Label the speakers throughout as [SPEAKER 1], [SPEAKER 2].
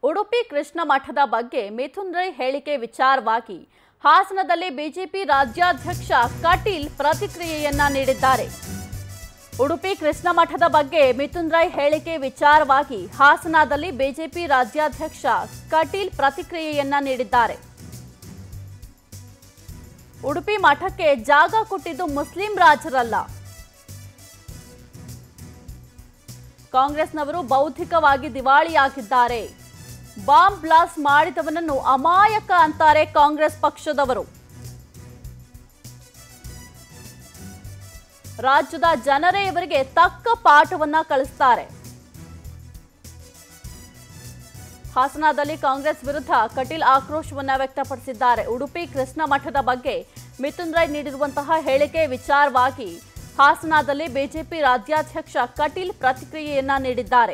[SPEAKER 1] ಉಡುಪಿ ಕೃಷ್ಣ ಮಠದ ಬಗ್ಗೆ ಮಿಥುನ್ ರೈ ಹೇಳಿಕೆ ವಿಚಾರವಾಗಿ ಹಾಸನದಲ್ಲಿ ಬಿಜೆಪಿ ರಾಜ್ಯಾಧ್ಯಕ್ಷ ಕಟೀಲ್ ಪ್ರತಿಕ್ರಿಯೆಯನ್ನ ನೀಡಿದ್ದಾರೆ ಉಡುಪಿ ಕೃಷ್ಣ ಮಠದ ಬಗ್ಗೆ ಮಿಥುನ್ ರೈ ಹೇಳಿಕೆ ವಿಚಾರವಾಗಿ ಹಾಸನದಲ್ಲಿ ಬಿಜೆಪಿ ರಾಜ್ಯಾಧ್ಯಕ್ಷ ಕಟೀಲ್ ಪ್ರತಿಕ್ರಿಯೆಯನ್ನ ನೀಡಿದ್ದಾರೆ ಉಡುಪಿ ಮಠಕ್ಕೆ ಜಾಗ ಕೊಟ್ಟಿದ್ದು ಮುಸ್ಲಿಂ ರಾಜರಲ್ಲ ಕಾಂಗ್ರೆಸ್ನವರು ಬೌದ್ಧಿಕವಾಗಿ ದಿವಾಳಿಯಾಗಿದ್ದಾರೆ ಬಾಂಬ್ ಬ್ಲಾಸ್ಟ್ ಮಾಡಿದವನನ್ನು ಅಮಾಯಕ ಅಂತಾರೆ ಕಾಂಗ್ರೆಸ್ ಪಕ್ಷದವರು ರಾಜ್ಯದ ಜನರೇ ಇವರಿಗೆ ತಕ್ಕ ಪಾಠವನ್ನ ಕಲಿಸ್ತಾರೆ ಹಾಸನದಲ್ಲಿ ಕಾಂಗ್ರೆಸ್ ವಿರುದ್ಧ ಕಟೀಲ್ ಆಕ್ರೋಶವನ್ನ ವ್ಯಕ್ತಪಡಿಸಿದ್ದಾರೆ ಉಡುಪಿ ಕೃಷ್ಣ ಮಠದ ಬಗ್ಗೆ ಮಿಥುನ್ ರೈ ನೀಡಿರುವಂತಹ ಹೇಳಿಕೆ ವಿಚಾರವಾಗಿ ಹಾಸನದಲ್ಲಿ ಬಿಜೆಪಿ ರಾಜ್ಯಾಧ್ಯಕ್ಷ ಕಟೀಲ್ ಪ್ರತಿಕ್ರಿಯೆಯನ್ನ ನೀಡಿದ್ದಾರೆ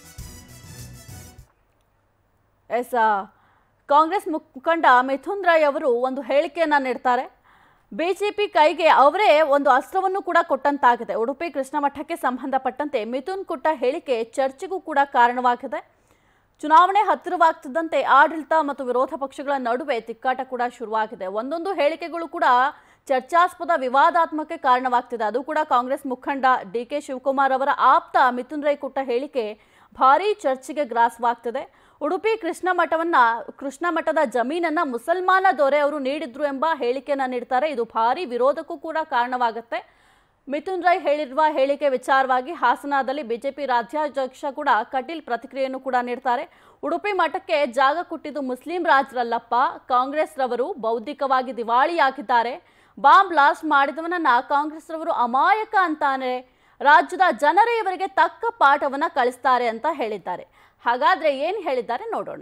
[SPEAKER 1] ಎಸ್ ಆ, ಕಾಂಗ್ರೆಸ್ ಮುಖಂಡ ಮಿಥುನ್ ರೈ ಅವರು ಒಂದು ಹೇಳಿಕೆಯನ್ನ ನೀಡ್ತಾರೆ ಬಿಜೆಪಿ ಕೈಗೆ ಅವರೇ ಒಂದು ಅಸ್ತ್ರವನ್ನು ಕೂಡ ಕೊಟ್ಟಂತಾಗಿದೆ ಉಡುಪಿ ಕೃಷ್ಣ ಮಠಕ್ಕೆ ಸಂಬಂಧಪಟ್ಟಂತೆ ಮಿಥುನ್ ಕೊಟ್ಟ ಹೇಳಿಕೆ ಚರ್ಚೆಗೂ ಕೂಡ ಕಾರಣವಾಗಿದೆ ಚುನಾವಣೆ ಹತ್ತಿರವಾಗ್ತಿದ್ದಂತೆ ಆಡಳಿತ ಮತ್ತು ವಿರೋಧ ಪಕ್ಷಗಳ ನಡುವೆ ತಿಕ್ಕಾಟ ಕೂಡ ಶುರುವಾಗಿದೆ ಒಂದೊಂದು ಹೇಳಿಕೆಗಳು ಕೂಡ ಚರ್ಚಾಸ್ಪದ ವಿವಾದಾತ್ಮಕ ಕಾರಣವಾಗ್ತಿದೆ ಅದು ಕೂಡ ಕಾಂಗ್ರೆಸ್ ಮುಖಂಡ ಡಿ ಕೆ ಶಿವಕುಮಾರ್ ಅವರ ಆಪ್ತ ಮಿಥುನ್ ರೈ ಕೊಟ್ಟ ಹೇಳಿಕೆ ಭಾರೀ ಚರ್ಚೆಗೆ ಗ್ರಾಸವಾಗ್ತಿದೆ ಉಡುಪಿ ಕೃಷ್ಣ ಮಠವನ್ನ ಕೃಷ್ಣ ಮಠದ ಜಮೀನನ್ನ ಮುಸಲ್ಮಾನ ದೊರೆ ಅವರು ನೀಡಿದ್ರು ಎಂಬ ಹೇಳಿಕೆಯನ್ನ ನೀಡ್ತಾರೆ ಇದು ಭಾರಿ ವಿರೋಧಕ್ಕೂ ಕೂಡ ಕಾರಣವಾಗುತ್ತೆ ಮಿಥುನ್ ರೈ ಹೇಳಿರುವ ಹೇಳಿಕೆ ವಿಚಾರವಾಗಿ ಹಾಸನದಲ್ಲಿ ಬಿಜೆಪಿ ರಾಜ್ಯಾಧ್ಯಕ್ಷ ಕೂಡ ಕಟೀಲ್ ಪ್ರತಿಕ್ರಿಯೆಯನ್ನು ಕೂಡ ನೀಡ್ತಾರೆ ಉಡುಪಿ ಮಠಕ್ಕೆ ಜಾಗ ಕೊಟ್ಟಿದ್ದು ಮುಸ್ಲಿಂ ರಾಜರಲ್ಲಪ್ಪ ಕಾಂಗ್ರೆಸ್ ರವರು ಬೌದ್ಧಿಕವಾಗಿ ದಿವಾಳಿಯಾಗಿದ್ದಾರೆ ಬಾಂಬ್ ಬ್ಲಾಸ್ಟ್ ಮಾಡಿದವನನ್ನ ಕಾಂಗ್ರೆಸ್ ರವರು ಅಮಾಯಕ ಅಂತಾನೆ ರಾಜ್ಯದ ಜನರೇ ಇವರಿಗೆ ತಕ್ಕ ಪಾಠವನ್ನ ಕಳಿಸ್ತಾರೆ ಅಂತ ಹೇಳಿದ್ದಾರೆ ಹಾಗಾದ್ರೆ ಏನ್ ಹೇಳಿದ್ದಾರೆ ನೋಡೋಣ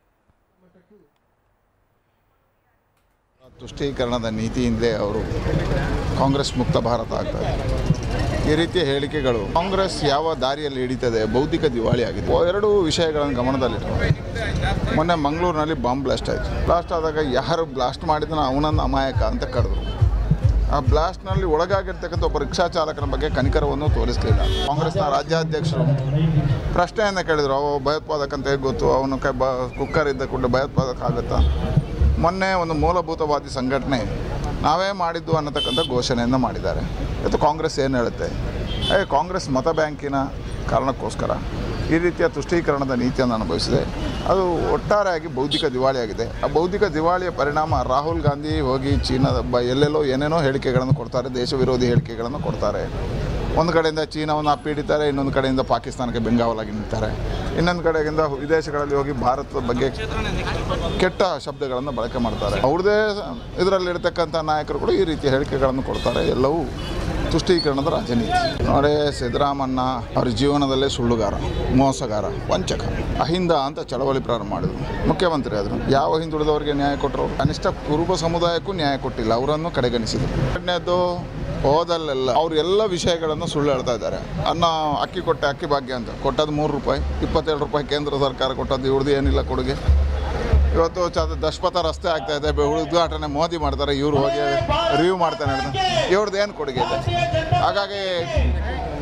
[SPEAKER 2] ತುಷ್ಟೀಕರಣದ ನೀತಿಯಿಂದಲೇ ಅವರು ಕಾಂಗ್ರೆಸ್ ಮುಕ್ತ ಭಾರತ ಆಗ್ತಾರೆ ಈ ರೀತಿಯ ಹೇಳಿಕೆಗಳು ಕಾಂಗ್ರೆಸ್ ಯಾವ ದಾರಿಯಲ್ಲಿ ಹಿಡಿತದೆ ಬೌದ್ಧಿಕ ದಿವಾಳಿ ಆಗಿದೆ ಎರಡು ವಿಷಯಗಳನ್ನು ಗಮನದಲ್ಲಿಟ್ಟು ಮೊನ್ನೆ ಮಂಗಳೂರಿನಲ್ಲಿ ಬಾಂಬ್ ಬ್ಲಾಸ್ಟ್ ಆಯಿತು ಬ್ಲಾಸ್ಟ್ ಆದಾಗ ಯಾರು ಬ್ಲಾಸ್ಟ್ ಮಾಡಿದನೋ ಅವನನ್ನು ಅಮಾಯಕ ಅಂತ ಕರೆದ್ರು ಆ ಬ್ಲಾಸ್ಟ್ನಲ್ಲಿ ಒಳಗಾಗಿರ್ತಕ್ಕಂಥ ಒಬ್ಬ ರಿಕ್ಷಾ ಚಾಲಕನ ಬಗ್ಗೆ ಕನಿಕರವನ್ನು ತೋರಿಸಲಿಲ್ಲ ಕಾಂಗ್ರೆಸ್ನ ರಾಜ್ಯಾಧ್ಯಕ್ಷರು ಪ್ರಶ್ನೆಯನ್ನು ಕೇಳಿದರು ಅವ ಭಯೋತ್ಪಾದಕ ಅಂತ ಹೇಗೆ ಗೊತ್ತು ಅವನು ಕೈ ಬ ಕುಕ್ಕರ್ ಇದ್ದ ಕೂಡಲೇ ಭಯೋತ್ಪಾದಕ ಆಗುತ್ತಾ ಮೊನ್ನೆ ಒಂದು ಮೂಲಭೂತವಾದಿ ಸಂಘಟನೆ ನಾವೇ ಮಾಡಿದ್ದು ಅನ್ನತಕ್ಕಂಥ ಘೋಷಣೆಯನ್ನು ಮಾಡಿದ್ದಾರೆ ಇವತ್ತು ಕಾಂಗ್ರೆಸ್ ಏನು ಹೇಳುತ್ತೆ ಏ ಕಾಂಗ್ರೆಸ್ ಮತ ಬ್ಯಾಂಕಿನ ಕಾರಣಕ್ಕೋಸ್ಕರ ಈ ರೀತಿಯ ತುಷ್ಟೀಕರಣದ ನೀತಿಯನ್ನು ಅನುಭವಿಸಿದೆ ಅದು ಒಟ್ಟಾರೆಯಾಗಿ ಬೌದ್ಧಿಕ ದಿವಾಳಿಯಾಗಿದೆ ಆ ಬೌದ್ಧಿಕ ದಿವಾಳಿಯ ಪರಿಣಾಮ ರಾಹುಲ್ ಗಾಂಧಿ ಹೋಗಿ ಚೀನಾದ ಬ ಎಲ್ಲೆಲ್ಲೋ ಏನೇನೋ ಹೇಳಿಕೆಗಳನ್ನು ಕೊಡ್ತಾರೆ ದೇಶ ವಿರೋಧಿ ಹೇಳಿಕೆಗಳನ್ನು ಕೊಡ್ತಾರೆ ಒಂದು ಕಡೆಯಿಂದ ಚೀನಾವನ್ನು ಅಪ್ಪಿಡಿತಾರೆ ಇನ್ನೊಂದು ಕಡೆಯಿಂದ ಪಾಕಿಸ್ತಾನಕ್ಕೆ ಬೆಂಗಾವಲಾಗಿ ನಿಲ್ತಾರೆ ಇನ್ನೊಂದು ಕಡೆಯಿಂದ ವಿದೇಶಗಳಲ್ಲಿ ಹೋಗಿ ಭಾರತದ ಬಗ್ಗೆ ಕೆಟ್ಟ ಶಬ್ದಗಳನ್ನು ಬಳಕೆ ಮಾಡ್ತಾರೆ ಅವ್ರದ್ದೇ ಇದರಲ್ಲಿರ್ತಕ್ಕಂಥ ನಾಯಕರು ಕೂಡ ಈ ರೀತಿಯ ಹೇಳಿಕೆಗಳನ್ನು ಕೊಡ್ತಾರೆ ಎಲ್ಲವೂ ತುಷ್ಟೀಕರಣದ ರಾಜನೀತಿ ನೋಡಿ ಸಿದ್ದರಾಮಣ್ಣ ಅವ್ರ ಜೀವನದಲ್ಲೇ ಸುಳ್ಳುಗಾರ ಮೋಸಗಾರ ವಂಚಕ ಅಹಿಂದ ಅಂತ ಚಳವಳಿ ಪ್ರಾರಂಭ ಮಾಡಿದ್ರು ಮುಖ್ಯಮಂತ್ರಿ ಆದರು ಯಾವ ಹಿಂದುಳಿದವರಿಗೆ ನ್ಯಾಯ ಕೊಟ್ಟರು ಕನಿಷ್ಠ ಕುರುಬ ಸಮುದಾಯಕ್ಕೂ ನ್ಯಾಯ ಕೊಟ್ಟಿಲ್ಲ ಅವರನ್ನು ಕಡೆಗಣಿಸಿದರು ಎರಡನೇದು ಹೋದಲ್ಲೆಲ್ಲ ಅವ್ರು ಎಲ್ಲ ವಿಷಯಗಳನ್ನು ಸುಳ್ಳು ಹೇಳ್ತಾ ಇದ್ದಾರೆ ಅನ್ನ ಅಕ್ಕಿ ಕೊಟ್ಟೆ ಅಕ್ಕಿ ಭಾಗ್ಯ ಅಂತ ಕೊಟ್ಟದ್ದು ಮೂರು ರೂಪಾಯಿ ಇಪ್ಪತ್ತೆರಡು ರೂಪಾಯಿ ಕೇಂದ್ರ ಸರ್ಕಾರ ಕೊಟ್ಟದ್ದು ಇವ್ರದ್ದು ಏನಿಲ್ಲ ಕೊಡುಗೆ ಇವತ್ತು ಚ ದಶಪಥ ರಸ್ತೆ ಆಗ್ತಾ ಇದೆ ಬೆ- ಉದ್ಘಾಟನೆ ಮೋದಿ ಮಾಡ್ತಾರೆ ಇವ್ರು ಹೋಗಿ ರಿವ್ಯೂ ಮಾಡ್ತಾನೆ ಇವ್ರದ್ದು ಏನು ಕೊಡುಗೆ ಇದೆ ಹಾಗಾಗಿ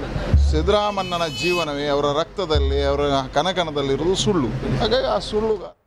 [SPEAKER 2] ಸಿದ್ದರಾಮಣ್ಣನ ಜೀವನವೇ ಅವರ ರಕ್ತದಲ್ಲಿ ಅವರ ಕನಕನದಲ್ಲಿರುವುದು ಸುಳ್ಳು ಹಾಗಾಗಿ ಆ ಸುಳ್ಳು